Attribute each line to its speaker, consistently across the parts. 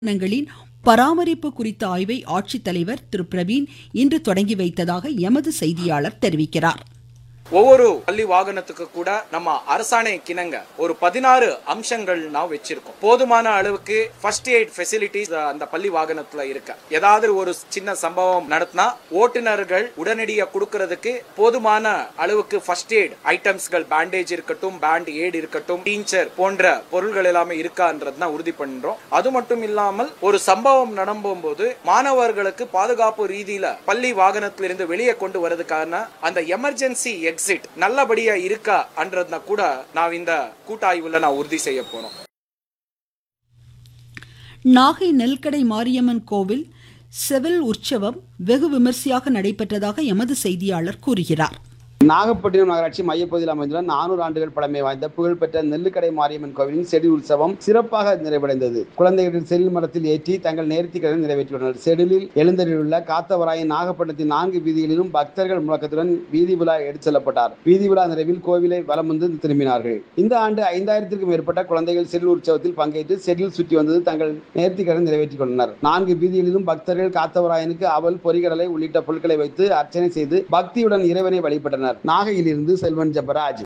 Speaker 1: வாகனங்களின் பராமரிப்பு குறித்த ஆய்வை ஆட்சித்தலைவர் திரு பிரவீன் இன்று தொடங்கி வைத்ததாக எமது செய்தியாளர் தெரிவிக்கிறார்
Speaker 2: ஒவ்வொரு பள்ளி வாகனத்துக்கு கூட நம்ம அரசாணை கிணங்க ஒரு பதினாறு அம்சங்கள் நான் வச்சிருக்கோம் போதுமான அளவுக்கு ஃபர்ஸ்ட் எய்ட் ஃபெசிலிட்டிஸ் அந்த பள்ளி வாகனத்துல இருக்கு ஏதாவது ஒரு சின்ன சம்பவம் நடத்தினா ஓட்டுநர்கள் உடனடியாக கொடுக்கறதுக்கு போதுமான அளவுக்கு ஃபர்ஸ்ட் எய்ட் ஐட்டம்ஸ்கள் பேண்டேஜ் இருக்கட்டும் பேண்ட் ஏட் இருக்கட்டும் டீச்சர் போன்ற பொருள்கள் எல்லாமே இருக்கான்றது தான் உறுதி பண்றோம் அது மட்டும் இல்லாமல் ஒரு சம்பவம் நடக்கும்போது மாணவர்களுக்கு பாதுகாப்பு ரீதியில பள்ளி வாகனத்திலிருந்து வெளியே கொண்டு வரதுக்கான அந்த எமர்ஜென்சி எக்ஸிட் நல்லபடியா இருக்கா அன்றதுனா கூட நான் இந்த கூட்டாய்வுல நான் உறுதி செய்ய போறோம்
Speaker 1: நாகை நெல்கடை மாரியம்மன் கோவில் செவில் உற்சவம் வெகு விமர்சையாக நடைபெற்றதாக எமது செய்தியாளர் கூறுகிறார்
Speaker 3: நாகப்பட்டினம் நகராட்சி மையப்பகுதியில் அமைந்துள்ள நானூறு ஆண்டுகள் பழமை வாய்ந்த புகழ்பெற்ற நெல்லுக்கடை மாரியம்மன் கோவிலின் செடி உற்சவம் சிறப்பாக நிறைவடைந்தது குழந்தைகளின் செடில் மரத்தில் ஏற்றி தங்கள் நேர்த்திக்கடன் நிறைவேற்றியுள்ளனர் செடிலில் எழுந்தருளுள்ள காத்தவராயன் நாகப்பட்டினத்தின் நான்கு வீதிகளிலும் பக்தர்கள் முழக்கத்துடன் வீதி விழா எடுத்து செல்லப்பட்டார் வீதி விழா நிறைவில் கோவிலை வலம் வந்து திரும்பினார்கள் இந்த ஆண்டு ஐந்தாயிரத்திற்கும் மேற்பட்ட குழந்தைகள் செடில் உற்சவத்தில் பங்கேற்று செடில் சுற்றி வந்தது தங்கள் நேர்த்திக்கடன் நிறைவேற்றிக் கொண்டனர் நான்கு வீதிகளிலும் பக்தர்கள் காத்தவராயனுக்கு அவல் பொறிகடலை உள்ளிட்ட பொருட்களை வைத்து அர்ச்சனை செய்து பக்தியுடன் இறைவனை வழிபட்டனர் நாகையிலிருந்து செல்வன் ஜபராஜ்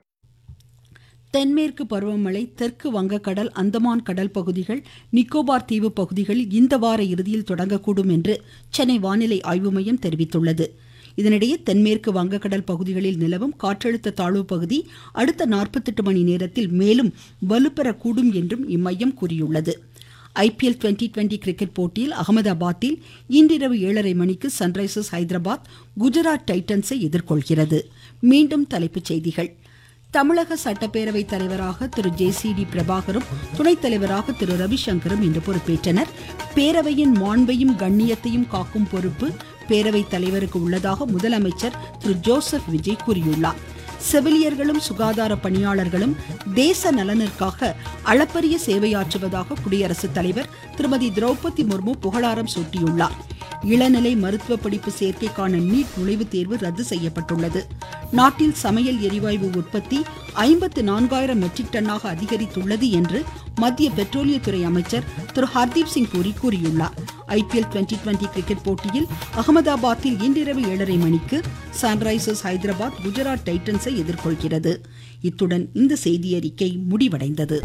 Speaker 1: தென்மேற்கு பருவமழை தெற்கு வங்கக்கடல் அந்தமான் கடல் பகுதிகள் நிக்கோபார் தீவு பகுதிகளில் இந்த வார இறுதியில் தொடங்கக்கூடும் என்று சென்னை வானிலை ஆய்வு மையம் தெரிவித்துள்ளது இதனிடையே தென்மேற்கு வங்கக்கடல் பகுதிகளில் நிலவும் காற்றழுத்த தாழ்வு பகுதி அடுத்த நாற்பத்தெட்டு மணி நேரத்தில் மேலும் வலுப்பெறக்கூடும் என்றும் இம்மையம் கூறியுள்ளது ஐபிஎல் டுவெண்டி டுவெண்டி கிரிக்கெட் போட்டியில் அகமதாபாத்தில் இன்றிரவு ஏழரை மணிக்கு சன்ரைசர்ஸ் ஹைதராபாத் குஜராத் டைட்டன்ஸை எதிர்கொள்கிறது மீண்டும் தலைப்புச் செய்திகள் தமிழக சட்டப்பேரவை தலைவராக திரு ஜே சி டி பிரபாகரும் துணைத் தலைவராக திரு ரவிசங்கரும் இன்று பொறுப்பேற்றனர் பேரவையின் மாண்பையும் கண்ணியத்தையும் காக்கும் பொறுப்பு பேரவைத் தலைவருக்கு உள்ளதாக முதலமைச்சர் திரு ஜோசப் விஜய் கூறியுள்ளார் செவிலியர்களும் சுகாதார பணியாளர்களும் தேச நலனிற்காக அளப்பரிய சேவையாற்றுவதாக குடியரசுத் தலைவர் திருமதி திரௌபதி முர்மு புகழாரம் சூட்டியுள்ளார் இளநிலை மருத்துவ படிப்பு சேர்க்கைக்கான நீட் நுழைவுத் தேர்வு ரத்து செய்யப்பட்டுள்ளது நாட்டில் சமையல் எரிவாயு உற்பத்தி ஐம்பத்து நான்காயிரம் மெட்ரிக் டன்னாக அதிகரித்துள்ளது என்று மத்திய பெட்ரோலியத்துறை அமைச்சர் திரு ஹர்தீப் சிங் பூரி கூறியுள்ளார் ஐபிஎல் டுவெண்டி டுவெண்டி கிரிக்கெட் போட்டியில் அகமதாபாத்தில் இன்றிரவு ஏழரை மணிக்கு சன்ரைசர்ஸ் ஹைதராபாத் குஜராத் டைட்டன்ஸை எதிர்கொள்கிறது இத்துடன் இந்த செய்தியறிக்கை முடிவடைந்தது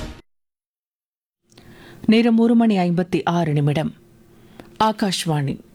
Speaker 4: நேரம் ஒரு மணி ஐம்பத்தி ஆறு நிமிடம் ஆகாஷ்வாணி